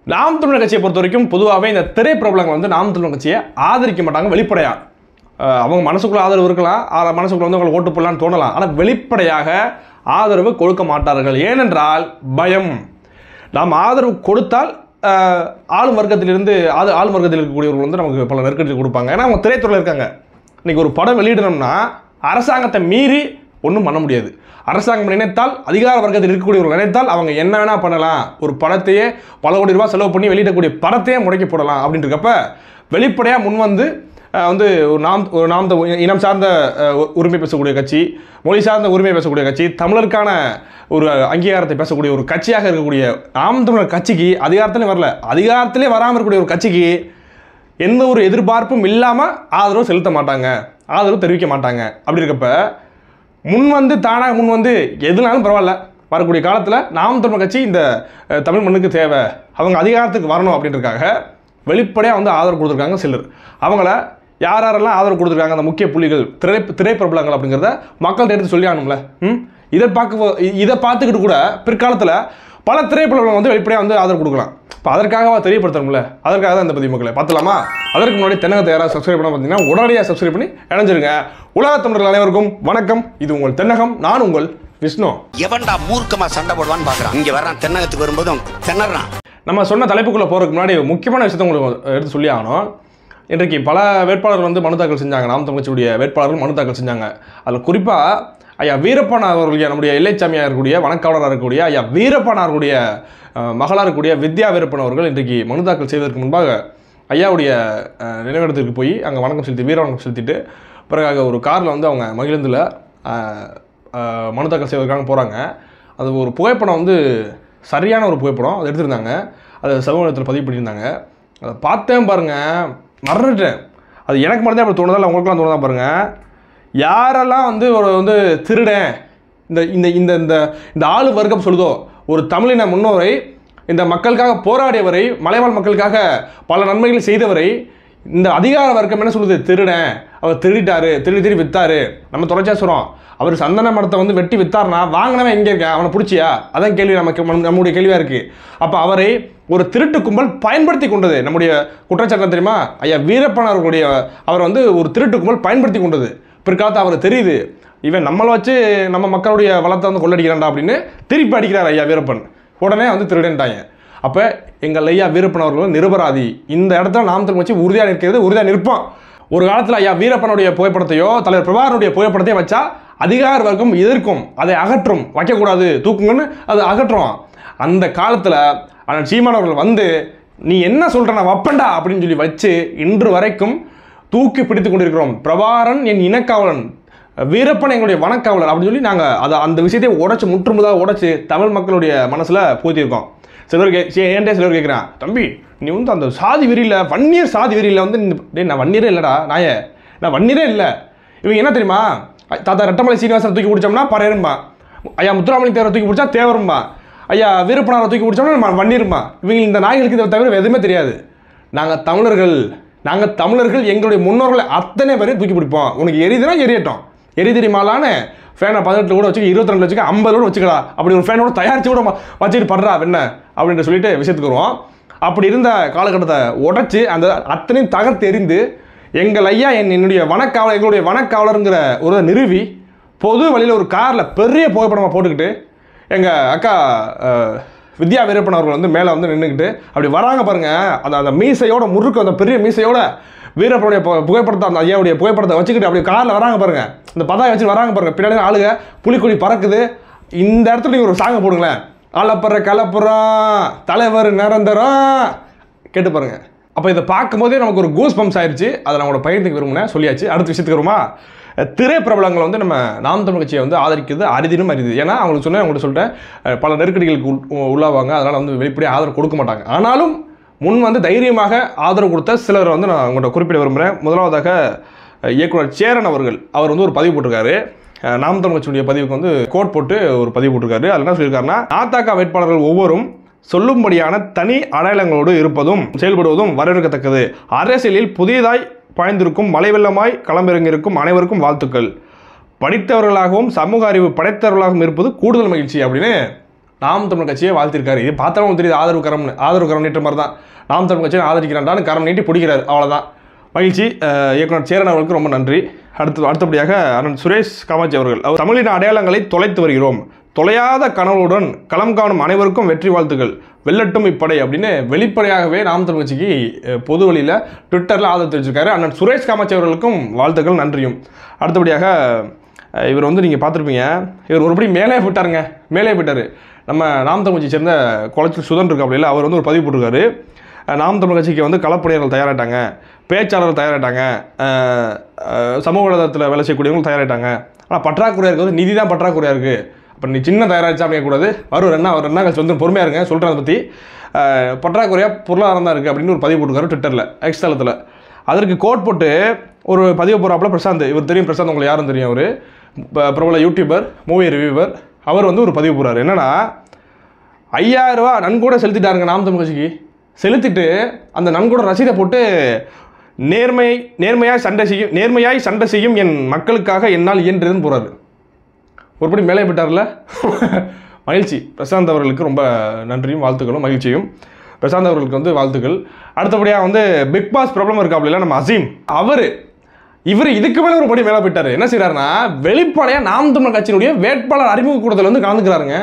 நாம் தமிழர் கட்சியை பொறுத்த வரைக்கும் பொதுவாகவே இந்த திரை பிரபலங்கள் வந்து நாம் தமிழர் கட்சியை ஆதரிக்க மாட்டாங்க வெளிப்படையா அஹ் அவங்க மனசுக்குள்ள ஆதரவு இருக்கலாம் ஆ- மனசுக்குள்ள வந்து அவங்களுக்கு ஓட்டு போடலாம்னு தோணலாம் ஆனால் வெளிப்படையாக ஆதரவு கொடுக்க மாட்டார்கள் ஏனென்றால் பயம் நாம் ஆதரவு கொடுத்தால் அஹ், ஆளும் வர்க்கத்திலிருந்து ஆது ஆளும் வர்க்கத்தில் இருக்கக்கூடியவர்கள் வந்து நமக்கு பல நெருக்கடிகள் கொடுப்பாங்க ஏன்னா அவங்க திரைத்துறையில் இருக்காங்க இன்னைக்கு ஒரு படம் வெளியிடணும்னா அரசாங்கத்தை மீறி ஒன்றும் பண்ண முடியாது அரசாங்கம் நினைத்தால் அதிகார வர்க்கத்தில் இருக்கக்கூடியவர்கள் நினைத்தால் அவங்க என்ன வேணா பண்ணலாம் ஒரு படத்தையே பல கோடி ரூபாய் செலவு பண்ணி வெளியிடக்கூடிய படத்தையே முடக்கி போடலாம் அப்படின்ட்டு இருக்கப்ப வெளிப்படையாக முன் வந்து அஹ், வந்து ஒரு நாம் ஒரு நாம் த- இனம் சார்ந்த அஹ், உ- உரிமை பேசக்கூடிய கட்சி மொழி சார்ந்த உரிமை பேசக்கூடிய கட்சி தமிழருக்கான ஒரு அங்கீகாரத்தை பேசக்கூடிய ஒரு கட்சியாக இருக்கக்கூடிய நாம் தமிழர் கட்சிக்கு அதிகாரத்திலே வரல அதிகாரத்திலே வராமல் இருக்கக்கூடிய ஒரு கட்சிக்கு எந்த ஒரு எதிர்பார்ப்பும் இல்லாமல் ஆதரவு செலுத்த மாட்டாங்க ஆதரவு தெரிவிக்க மாட்டாங்க அப்படி இருக்கப்ப முன் வந்து தானாக முன் வந்து எதுனாலும் பரவாயில்ல வரக்கூடிய காலத்தில் நாம் தமிழ் கட்சி இந்த அஹ், தமிழ் மண்ணுக்கு தேவை அவங்க அதிகாரத்துக்கு வரணும் அப்படின்றதுக்காக வெளிப்படையாக வந்து ஆதரவு கொடுத்துருக்காங்க சிலர் அவங்கள யார் யாரெல்லாம் ஆதரவு கொடுத்துருக்காங்க அந்த முக்கிய புள்ளிகள் திரை திரைப்பிரபலங்கள் அப்படிங்கிறத மக்கள்கிட்ட எடுத்து சொல்லி ஆகணும்ல ம் இதை பார்க்க இதை பார்த்துக்கிட்டு கூட பிற்காலத்தில் பல திரைப்படங்கள் வந்து வெளிப்படையாக வந்து ஆதரவு கொடுக்கலாம் இப்போ அதற்காக தெரியப்படுத்தணும்ல அதற்காக தான் இந்த பதிவு மக்களை பார்த்துலாமா அதற்கு முன்னாடி தென்னகத்தை யாராவது சப்ஸ்கிரைப் பண்ண பார்த்தீங்கன்னா உடனடியாக சப்ஸ்கிரைப் பண்ணி இணைஞ்சிருங்க உலக தமிழர்கள் அனைவருக்கும் வணக்கம் இது உங்கள் தென்னகம் நான் உங்கள் விஷ்ணு எவன்டா மூர்க்கமா சண்டை போடுவான்னு பாக்குறான் இங்க வர்றான் தென்னகத்துக்கு வரும்போதும் திணறான் அதுக்கு நம்ம சொன்ன தலைப்புக்குள்ளே போகிறதுக்கு முன்னாடி ஒரு முக்கியமான விஷயத்தை உங்களுக்கு எடுத்து சொல்லி ஆகணும் இன்றைக்கு பல வேட்பாளர்கள் வந்து மனு தாக்கல் செஞ்சாங்க நாம் தமிழ் கட்சியுடைய வேட்பாளர்கள் மனு தாக்கல் செஞ்சாங்க அதில் குறிப்பாக ஐயா வீரப்பன் அவர்களுடைய நம்முடைய எல்லைச்சாமியாக இருக்கக்கூடிய வணக்காளராக இருக்கக்கூடிய ஐயா வீரப்பன் அவர்களுடைய அஹ், மகளாக இருக்கக்கூடிய வித்யா வீரப்பன் அவர்கள் இன்றைக்கு மனு தாக்கல் செய்வதற்கு முன்பாக ஐயாவுடைய அஹ், நினைவிடத்திற்கு போய் அங்கே வணக்கம் செலுத்தி வீர வணக்கம் செலுத்திட்டு பிறகு ஒரு காரில் வந்து அவங்க மகிழ்ந்தில் மனு தாக்கல் செய்வதற்காக போகிறாங்க அது ஒரு புகைப்படம் வந்து சரியான ஒரு புகைப்படம் அதை எடுத்திருந்தாங்க அதை சமூக வலைத்தளத்தில் பதிவு பண்ணியிருந்தாங்க அதை பார்த்தேன் பாருங்கள் மறந்துட்டேன் அது எனக்கு மட்டும் அப்படி தோணுதா இல்லை உங்களுக்குலாம் தோணுதா பாருங்கள் யாரெல்லாம் வந்து ஒரு வந்து திருடன் இந்த இந்த இந்த இந்த இந்த ஆளு வர்க்கம் சொல்லுதோ ஒரு தமிழின முன்னோரை இந்த மக்களுக்காக போராடியவரை மலைவாழ் மக்களுக்காக பல நன்மைகள் செய்தவரை இந்த அதிகார வர்க்கம் என்ன சொல்லுது திருடன் அவர் திருடிட்டாரு திருடி திருடி வித்தாரு நம்ம தொடர்ச்சியாக சொல்கிறோம் அவர் சந்தன மரத்தை வந்து வெட்டி வித்தாருனா வாங்கினவன் எங்கே இருக்க அவனை பிடிச்சியா அதான் கேள்வி நமக்கு நம்ம- நம்முடைய கேள்வியாக இருக்குது அப்போ அவரை ஒரு திருட்டு கும்பல் பயன்படுத்தி கொண்டது நம்முடைய குற்றச்சாட்டு தெரியுமா ஐயா வீரப்பன் அவர்களுடைய அவர் வந்து ஒரு திருட்டு கும்பல் பயன்படுத்தி கொண்டது பிற்காலத்து அவர் தெரியுது இவன் நம்மளை வச்சு நம்ம மக்களுடைய வளத்தை வந்து கொள்ளடிக்கிறான்டா அப்படின்னு திருப்பி அடிக்கிறார் ஐயா வீரப்பன் உடனே வந்து திருடன்ட்டாங்க அப்போ எங்கள் ஐயா வீரப்பன் அவர்கள் வந்து நிரபராதி இந்த இடத்துல நாம் தமிழ் வச்சு உறுதியாக நிற்கிறது உறுதியாக நிற்போம் ஒரு காலத்தில் ஐயா வீரப்பனுடைய புகைப்படத்தையோ தலைவர் பிரபாகரனுடைய புகைப்படத்தையோ வச்சா அதிகார வர்க்கம் எதிர்க்கும் அதை அகற்றும் வைக்கக்கூடாது தூக்குங்கன்னு அது அகற்றும் அந்த காலத்தில் அண்ணன் சீமான் அவர்கள் வந்து நீ என்ன சொல்ற நான் வப்பண்டா அப்படின்னு சொல்லி வச்சு இன்று வரைக்கும் தூக்கி பிடித்து கொண்டிருக்கிறோம் பிரபாரன் என் இனக்காவலன் வீரப்பன் எங்களுடைய வனக்காவலர் அப்படின்னு சொல்லி நாங்கள் அதை அந்த விஷயத்தை உடைச்சு முற்றுமுதாக உடைச்சு தமிழ் மக்களுடைய மனசில் பூத்திருக்கோம் சிலர் கே சே- ஏன்டே சிலர் கேட்குறான் தம்பி நீ வந்து அந்த சாதி வெறியில் வன்னியர் சாதி வெறியில் வந்து நீ- டேய் நான் வன்னியரே இல்லைடா நாயே நான் வன்னியரே இல்லை இவங்க என்ன தெரியுமா ஐ- தாத்தா ரெட்டமலை சீனிவாசன் தூக்கி பிடிச்சோம்னா பறையரும்பா ஐயா முத்துராமலிங்க தேவரை தூக்கி பிடிச்சா தேவரும்பா ஐயா வீரப்பனாரை தூக்கி பிடிச்சோம்னா நம்ம வன்னியரும்பா இவங்க இந்த நாய்களுக்கு இதை தவிர வேற எதுவுமே தெரியாது நாங்கள் தமிழர்கள் நாங்கள் தமிழர்கள் எங்களுடைய முன்னோர்களை அத்தனை பேரையும் தூக்கி பிடிப்போம் உனக்கு எரியுதுன்னா எரியட்டும் எரி தெரியுமாலான்னு ஃபேனை பதினெட்டு கூட வச்சுக்க இருபத்தி ரெண்டு வச்சுக்க ஐம்பது கூட வச்சுக்கடா அப்படி ஒரு ஃபேனோட தயாரிச்சு கூட ம- வச்சுட்டு படுறா என்ன அப்படின்னு சொல்லிட்டு விஷயத்துக்கு வருவோம் அப்படி இருந்த காலகட்டத்தை உடைச்சு அந்த அத்தனையும் தகர்த்து எறிந்து எங்கள் ஐயா என் என்னுடைய வனக்காவலர் எங்களுடைய வனக்காவலருங்கிற ஒரு இதை நிறுவி பொது வழியில் ஒரு காரில் பெரிய புகைப்படமாக போட்டுக்கிட்டு எங்கள் அக்கா அஹ், வித்யா வீரப்பன் அவர்கள் வந்து மேலே வந்து நின்றுக்கிட்டு அப்படி வராங்க பாருங்க அந்த அந்த மீசையோட முறுக்கு அந்த பெரிய மீசையோட வீரப்பனுடைய பு- புகைப்படத்தை அந்த ஐயாவுடைய புகைப்படத்தை வச்சுக்கிட்டு அப்படியே காரில் வராங்க பாருங்க இந்த பதாயை வச்சு வராங்க பாருங்க பின்னாடி ஆளுங்க புலிக்குடி பறக்குது இந்த இடத்துல நீங்கள் ஒரு சாங்கை போடுங்களேன் அளப்புற கலப்புறம் தலைவர் நிரந்தரம் கேட்டு பாருங்க அப்போ இதை பார்க்கும்போதே நமக்கு ஒரு கூஸ் பம்ப்ஸ் ஆயிடுச்சு அதை நான் உங்களோட பகிர்ந்துக்கு விரும்பினேன் சொல்லியாச்சு அடுத்த விஷயத்துக்கு வருமா அஹ் திரைப்பிரபலங்களை வந்து நம்ம நாம் தமிழ் கட்சியை வந்து ஆதரிக்கிறது அரிதினும் அரிது ஏன்னா அவங்களுக்கு சொன்னேன் அவங்கள்ட்ட சொல்லிட்டேன் அஹ் பல நெருக்கடிகளுக்கு உள்- உள்ளாவாங்க அதனால் வந்து வெளிப்படையாக ஆதரவு கொடுக்க மாட்டாங்க ஆனாலும் முன் வந்து தைரியமாக ஆதரவு கொடுத்த சிலர் வந்து நான் உங்கள்கிட்ட குறிப்பிட விரும்புகிறேன் முதலாவதாக அஹ் இயக்குனர் சேரன் அவர்கள் அவர் வந்து ஒரு பதிவு போட்டிருக்காரு அஹ் நாம் தமிழ் கட்சியுடைய பதிவுக்கு வந்து கோட் போட்டு ஒரு பதிவு போட்டிருக்காரு அதில் என்ன சொல்லியிருக்காருன்னா நாத்தாக்கா வேட்பாளர்கள் ஒவ்வொரும் சொல்லும்படியான தனி அடையாளங்களோடு இருப்பதும் செயல்படுவதும் வரவேற்கத்தக்கது அரசியலில் புதியதாய் பாய்ந்திருக்கும் மலைவெள்ளமாய் களமிறங்கியிருக்கும் அனைவருக்கும் வாழ்த்துக்கள் படித்தவர்களாகவும் சமூக அறிவு படைத்தவர்களாகவும் இருப்பது கூடுதல் மகிழ்ச்சி அப்படின்னு நாம் தமிழ் கட்சியை வாழ்த்திருக்காரு இது பார்த்தா உங்களுக்கு தெரியுது ஆதரவு கரம் ஆதரவு கரம் நீட்டுற மாதிரி தான் நாம் தமிழ் கட்சியை ஆதரிக்கிறான்டான்னு கரம் நீட்டி பிடிக்கிறார் அவ்வளோதான் மகிழ்ச்சி அஹ், இயக்குனர் சேரன் அவர்களுக்கு ரொம்ப நன்றி அடுத்து அடுத்தபடியாக அண்ணன் சுரேஷ் காமாட்சி அவர்கள் அவர் தமிழின் அடையாளங்களை தொலைத்து வருகிறோம் தொலையாத கனவுடன் களம் காணும் அனைவருக்கும் வெற்றி வாழ்த்துக்கள் வெல்லட்டும் இப்படை அப்படின்னு வெளிப்படையாகவே நாம் தமிழ் கட்சிக்கு அஹ், பொது வழியில் ட்விட்டரில் ஆதரவு தெரிவிச்சிருக்காரு அண்ணன் சுரேஷ் காமாட்சி அவர்களுக்கும் வாழ்த்துக்கள் நன்றியும் அடுத்தபடியாக அஹ், இவர் வந்து நீங்கள் பார்த்துருப்பீங்க இவர் ஒருபடி மேலே போயிட்டாருங்க மேலே போயிட்டார் நம்ம நாம் தமிழ் கட்சியை சேர்ந்த குளத்தில் சுதன் இருக்காப்புல அவர் வந்து ஒரு பதிவு போட்டிருக்காரு அஹ், நாம் தமிழ் கட்சிக்கு வந்து களப்பணியாளர்கள் தயாராகிட்டாங்க பேச்சாளர்கள் தயாராகிட்டாங்க அஹ், அஹ், சமூக வலைதளத்தில் வேலை செய்யக்கூடியவங்க தயாராகிட்டாங்க ஆனால் பற்றாக்குறையாக இருக்குது நிதி தான் பற்றாக்குறையாக இருக்குது அப்போ நீ சின்ன தயாராகிச்சா அப்படிங்கக்கூடாது வரும் ரெண்டா ஒரு ரெண்டா கழிச்சு வந்து பொறுமையாக இருங்க சொல்கிறேன் அதை பற்றி அஹ், பற்றாக்குறையாக பொருளாதாரம் தான் இருக்குது அப்படின்னு ஒரு பதிவு போட்டுருக்காரு ட்விட்டரில் எக்ஸ் தளத்தில் அதற்கு கோட் போட்டு ஒரு பதிவு போகிறாப்புல பிரசாந்த் இவர் தெரியும் பிரசாந்த் உங்களுக்கு யாரும் தெரியும் அவர் பிரபல யூடியூபர் மூவி ரிவ்யூவர் அவர் வந்து ஒரு பதிவு போடுறாரு என்னன்னா ஐயாயிரம் ரூபா நன்கூட செலுத்திட்டாருங்க நாம் தமிழ் கட்சிக்கு செலுத்திட்டு அந்த நன்கூட ரசீதை போட்டு நேர்மை நேர்மையாய் சண்டை செய்யும் நேர்மையாய் சண்டை செய்யும் என் மக்களுக்காக என்னால் இயன்றதுன்னு போகிறாரு ஒருபடி மேலே போயிட்டார்ல மகிழ்ச்சி பிரசாந்த் அவர்களுக்கு ரொம்ப நன்றியும் வாழ்த்துக்களும் மகிழ்ச்சியும் பிரசாந்த் அவர்களுக்கு வந்து வாழ்த்துக்கள் அடுத்தபடியாக வந்து பிக் பாஸ் ப்ராப்ளம் இருக்காப்புல நம்ம அசீம் அவர் இவர் இதுக்கு மேலே ஒரு படி மேலே போயிட்டாரு என்ன செய்றாருன்னா வெளிப்படையாக நாம் தமிழ் கட்சியினுடைய வேட்பாளர் அறிமுக கூட்டத்தில் வந்து கலந்துக்கிறாருங்க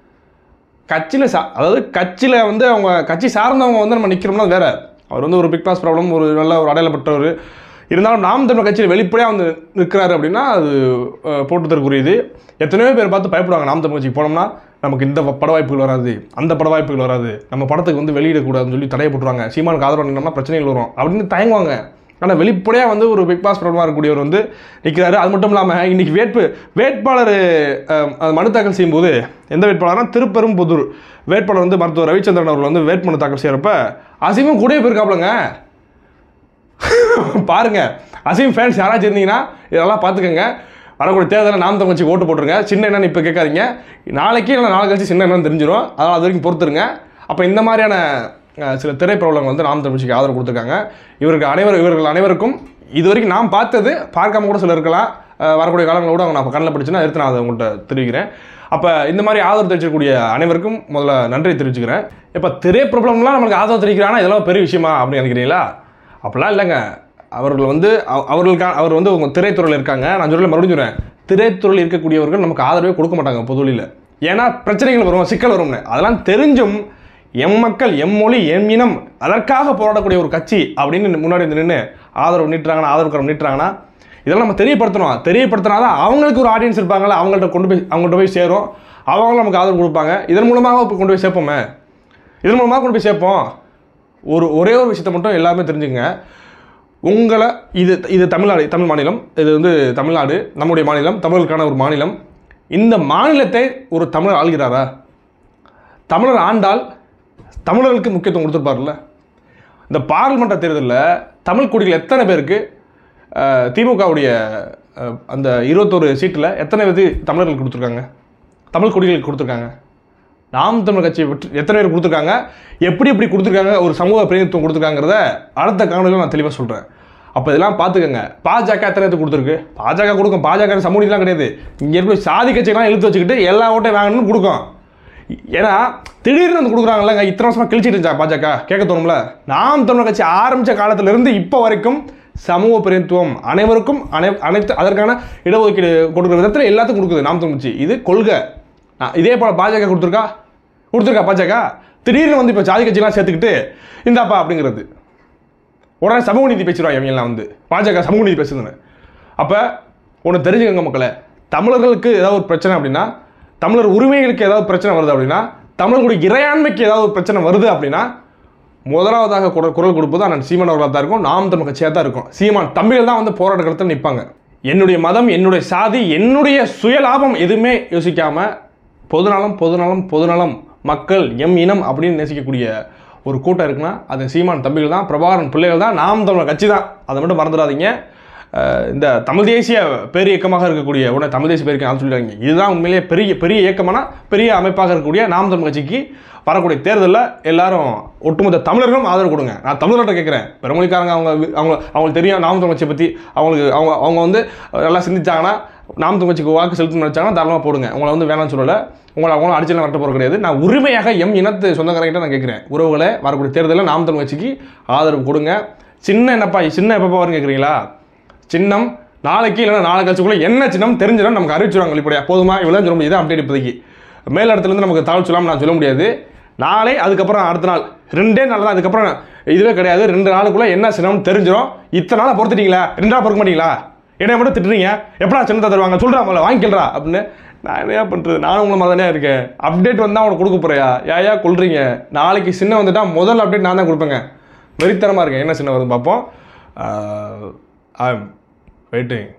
கட்சியில் சா அதாவது கட்சியில் வந்து அவங்க கட்சி சார்ந்தவங்க வந்து நம்ம நிற்கிறோம்னா அது வேற அவர் வந்து ஒரு பிக் பாஸ் ப்ராப்ளம் ஒரு நல்ல ஒரு அடையாளப்பட்டவர் இருந்தாலும் நாம் தமிழ் கட்சியில் வெளிப்படையாக வந்து நிற்கிறாரு அப்படின்னா அது அஹ், போட்டுத்தரக்குரியது எத்தனையோ பேர் பார்த்து பயப்படுவாங்க நாம் தமிழ் கட்சிக்கு போனோம்னா நமக்கு இந்த பட வாய்ப்புகள் வராது அந்த பட வாய்ப்புகள் வராது நம்ம படத்துக்கு வந்து வெளியிடக்கூடாதுன்னு சொல்லி தடை போட்டுருவாங்க சீமானுக்கு ஆதரவு நின்னோம்னா பிரச்சனைகள் வரும் அப்படின்னு தயங்குவாங்க ஆனால் வெளிப்படையாக வந்து ஒரு பிக் பாஸ் ப்ராப்ளமாக இருக்கக்கூடியவர் வந்து நிற்கிறாரு அது மட்டும் இல்லாமல் இன்னைக்கு வேட்பு வேட்பாளர் அஹ், அது மனு தாக்கல் செய்யும்போது எந்த வேட்பாளர்னா திருப்பெரும்புதூர் வேட்பாளர் வந்து மருத்துவர் ரவிச்சந்திரன் அவர்கள் வந்து வேட்புமனு தாக்கல் செய்கிறப்ப அசீமும் கூடயே போயிருக்காப்லங்க பாருங்க அசீம் ஃபேன்ஸ் யாராச்சும் இருந்தீங்கன்னா இதெல்லாம் பார்த்துக்கோங்க வரக்கூடிய தேர்தலில் நாம் தமிழ் கட்சிக்கு ஓட்டு போட்டுருங்க சின்ன என்னன்னு இப்போ கேட்காதீங்க நாளைக்கு இல்லை நாளை கழிச்சு சின்ன என்னன்னு தெரிஞ்சிடும் அதனால் அது வரைக்கும் பொறுத்துருங்க அப்போ இந்த மாதிரியான அஹ், சில திரைப்பிரபலங்கள் வந்து நாம் தமிழ் கட்சிக்கு ஆதரவு கொடுத்துருக்காங்க இவருக்கு அனைவர் இவர்கள் அனைவருக்கும் இது வரைக்கும் நான் பார்த்தது பார்க்காம கூட சில இருக்கலாம் அஹ், வரக்கூடிய காலங்களோட அவங்க நான் கண்ணில் படிச்சுன்னா எடுத்து நான் அதை உங்கள்கிட்ட தெரிவிக்கிறேன் அப்போ இந்த மாதிரி ஆதரவு தெரிவிக்கக்கூடிய அனைவருக்கும் முதல்ல நன்றி தெரிவிச்சுக்கிறேன் இப்போ திரைப்பிரபலம்லாம் நம்மளுக்கு ஆதரவு தெரிவிக்கிறாங்கன்னா இதெல்லாம் பெரிய விஷயமா அப்படின்னு நினைக்கிறீங்களா அப்படிலாம் இல்லைங்க அவர்கள் வந்து அவ- அவர்களுக்கான அவர் வந்து உங்கள் திரைத்துறையில் இருக்காங்க நான் சொல்ல மறுபடியும் சொல்கிறேன் திரைத்துறையில் இருக்கக்கூடியவர்கள் நமக்கு ஆதரவே கொடுக்க மாட்டாங்க பொதுவெளியில் ஏன்னா பிரச்சனைகள் வரும் சிக்கல் வரும்னு அதெல்லாம் தெரிஞ்சும் எம் மக்கள் எம் மொழி எம் இனம் அதற்காக போராடக்கூடிய ஒரு கட்சி அப்படின்னு முன்னாடி வந்து நின்று ஆதரவு நீட்டுறாங்கன்னா ஆதரவு கரம் நீட்டுறாங்கன்னா இதெல்லாம் நம்ம தெரியப்படுத்தணும் தெரியப்படுத்தினா தான் அவங்களுக்கு ஒரு ஆடியன்ஸ் இருப்பாங்கல்ல அவங்கள்ட்ட கொண்டு போய் அவங்கள்ட்ட போய் சேரும் அவங்களும் நமக்கு ஆதரவு கொடுப்பாங்க இதன் மூலமாக இப்போ கொண்டு போய் சேர்ப்போமே இதன் மூலமாக கொண்டு போய் சேர்ப்போம் ஒரு ஒரே ஒரு விஷயத்தை மட்டும் எல்லாருமே தெரிஞ்சுங்க உங்களை இது இது தமிழ்நாடு தமிழ் மாநிலம் இது வந்து தமிழ்நாடு நம்முடைய மாநிலம் தமிழர்களுக்கான ஒரு மாநிலம் இந்த மாநிலத்தை ஒரு தமிழர் ஆள்கிறாரா தமிழர் ஆண்டால் தமிழர்களுக்கு முக்கியத்துவம் கொடுத்துருப்பார்ல இந்த பாராளுமன்ற தேர்தலில் தமிழ் குடிகள் எத்தனை பேருக்கு அஹ், திமுகவுடைய அஹ், அந்த இருபத்தோரு சீட்டில் எத்தனை பேர் தமிழர்களுக்கு கொடுத்துருக்காங்க தமிழ் குடிகளுக்கு கொடுத்துருக்காங்க நாம் தமிழ் கட்சி வெற்றி எத்தனை பேர் கொடுத்துருக்காங்க எப்படி எப்படி கொடுத்துருக்காங்க ஒரு சமூக பிரதிநிதித்துவம் கொடுத்துருக்காங்கிறத அடுத்த காணொலியில் நான் தெளிவாக சொல்கிறேன் அப்போ இதெல்லாம் பார்த்துக்கோங்க பாஜக எத்தனை பேருக்கு கொடுத்துருக்கு பாஜக கொடுக்கும் பாஜக சமூக நீதிலாம் கிடையாது இங்கே இருக்கிற சாதி கட்சிகள்லாம் இழுத்து வச்சுக்கிட்டு எல்லா ஓட்டையும் வாங்கணும்னு கொடுக்கும் ஏன்னா திடீர்னு வந்து கொடுக்குறாங்கல்லங்க இத்தனை வருஷமாக கிழிச்சிட்டு இருந்துச்சா பாஜக கேட்க தோணும்ல நாம் தமிழர் கட்சி ஆரம்பித்த காலத்திலிருந்து இப்போ வரைக்கும் சமூக பிரதிநிதித்துவம் அனைவருக்கும் அனை அனைத்து அதற்கான இடஒதுக்கீடு கொடுக்குற விதத்தில் எல்லாத்துக்கும் கொடுக்குது நாம் தமிழ் கட்சி இது கொள்கை நான் இதே போல் பாஜக கொடுத்துருக்கா கொடுத்துருக்கா பாஜக திடீர்னு வந்து இப்போ ஜாதி கட்சிலாம் சேர்த்துக்கிட்டு இந்தாப்பா அப்படிங்கிறது உடனே சமூக நீதி பேசிடுவாங்க இவங்கெல்லாம் வந்து பாஜக சமூக நீதி பேசுதுன்னு அப்போ ஒன்று தெரிஞ்சுக்கங்க மக்களே தமிழர்களுக்கு ஏதாவது ஒரு பிரச்சனை அப்படின்னா தமிழர் உரிமைகளுக்கு ஏதாவது பிரச்சனை வருது அப்படின்னா தமிழர்களுடைய இறையாண்மைக்கு ஏதாவது ஒரு பிரச்சனை வருது அப்படின்னா முதலாவதாக குரல் குரல் கொடுப்பது அண்ணன் சீமான் அவர்களாக தான் இருக்கும் நாம் தமிழ் கட்சியாக தான் இருக்கும் சீமான் தம்பிகள் தான் வந்து போராட்ட களத்தில் நிற்பாங்க என்னுடைய மதம் என்னுடைய சாதி என்னுடைய சுயலாபம் எதுவுமே யோசிக்காம பொதுநலம் பொதுநலம் பொதுநலம் மக்கள் எம் இனம் அப்படின்னு நேசிக்கக்கூடிய ஒரு கூட்டம் இருக்குன்னா அது சீமான் தம்பிகள் தான் பிரபாகரன் பிள்ளைகள் தான் நாம் தமிழர் கட்சி தான் அதை மட்டும் மறந்துடாதீங்க அஹ் இந்த தமிழ் தேசிய பேர் இயக்கமாக இருக்கக்கூடிய உடனே தமிழ் தேசிய பேர் இயக்கம் சொல்லிடுறாங்க இதுதான் உண்மையிலேயே பெரிய பெரிய இயக்கமான பெரிய அமைப்பாக இருக்கக்கூடிய நாம் தமிழ் கட்சிக்கு வரக்கூடிய தேர்தலில் எல்லாரும் ஒட்டுமொத்த தமிழர்களும் ஆதரவு கொடுங்க நான் தமிழர்கிட்ட கேட்குறேன் பெருமொழிக்காரங்க அவங்க வி- அவங்க அவங்களுக்கு தெரியும் நாம் தமிழ் கட்சியை பற்றி அவங்களுக்கு அவங்க அவங்க வந்து நல்லா சிந்திச்சாங்கன்னா நாம் தமிழ்ச்சிக்கு வாக்கு செலுத்தணும்னு நினச்சாங்கன்னா தாராளமாக போடுங்க உங்களை வந்து வேணாம்னு சொல்லலை உங்களை அவங்களும் அடிச்சலாம் வரட்ட போகிற கிடையாது நான் உரிமையாக எம் இனத்து சொந்தக்காரங்கிட்ட நான் கேட்குறேன் உறவுகளை வரக்கூடிய தேர்தலில் நாம் தமிழ் கட்சிக்கு ஆதரவு கொடுங்க சின்ன என்னப்பா சின்ன எப்பப்பா வரும்னு கேட்குறீங்களா சின்னம் நாளைக்கு இல்லைன்னா நாளை கழிச்சுக்குள்ளே என்ன சின்னம் தெரிஞ்சிடும் நமக்கு அறிவிச்சிருவாங்க வெளிப்படையா போதுமா இவ்வளோ சொல்ல முடியாது அப்டேட் இப்போதைக்கு மேல் இடத்துலேருந்து நமக்கு தகவல் சொல்லாமல் நான் சொல்ல முடியாது நாளை அதுக்கப்புறம் அடுத்த நாள் ரெண்டே நாள் தான் அதுக்கப்புறம் இதுவே கிடையாது ரெண்டு நாளுக்குள்ளே என்ன சின்னம்னு தெரிஞ்சிடும் இத்தனை நாளாக பொறுத்துட்டீங்களா ரெண்டு நாள் பொறுக்க மாட்டீங்களா என்னை மட்டும் திட்டுறீங்க எப்படா சின்னத்தை தருவாங்க சொல்கிறா முதல்ல வாங்கிக்கிறா அப்படின்னு நான் என்ன பண்ணுறது நானும் உங்களை மாதிரி தானே இருக்கேன் அப்டேட் வந்தால் உனக்கு கொடுக்க போறியா ஏயா கொள்றீங்க நாளைக்கு சின்ன வந்துட்டா முதல் அப்டேட் நான் தான் கொடுப்பேங்க வெறித்தனமாக இருக்கேன் என்ன சின்ன வருது பார்ப்போம் ஐ எம் வெயிட்டிங்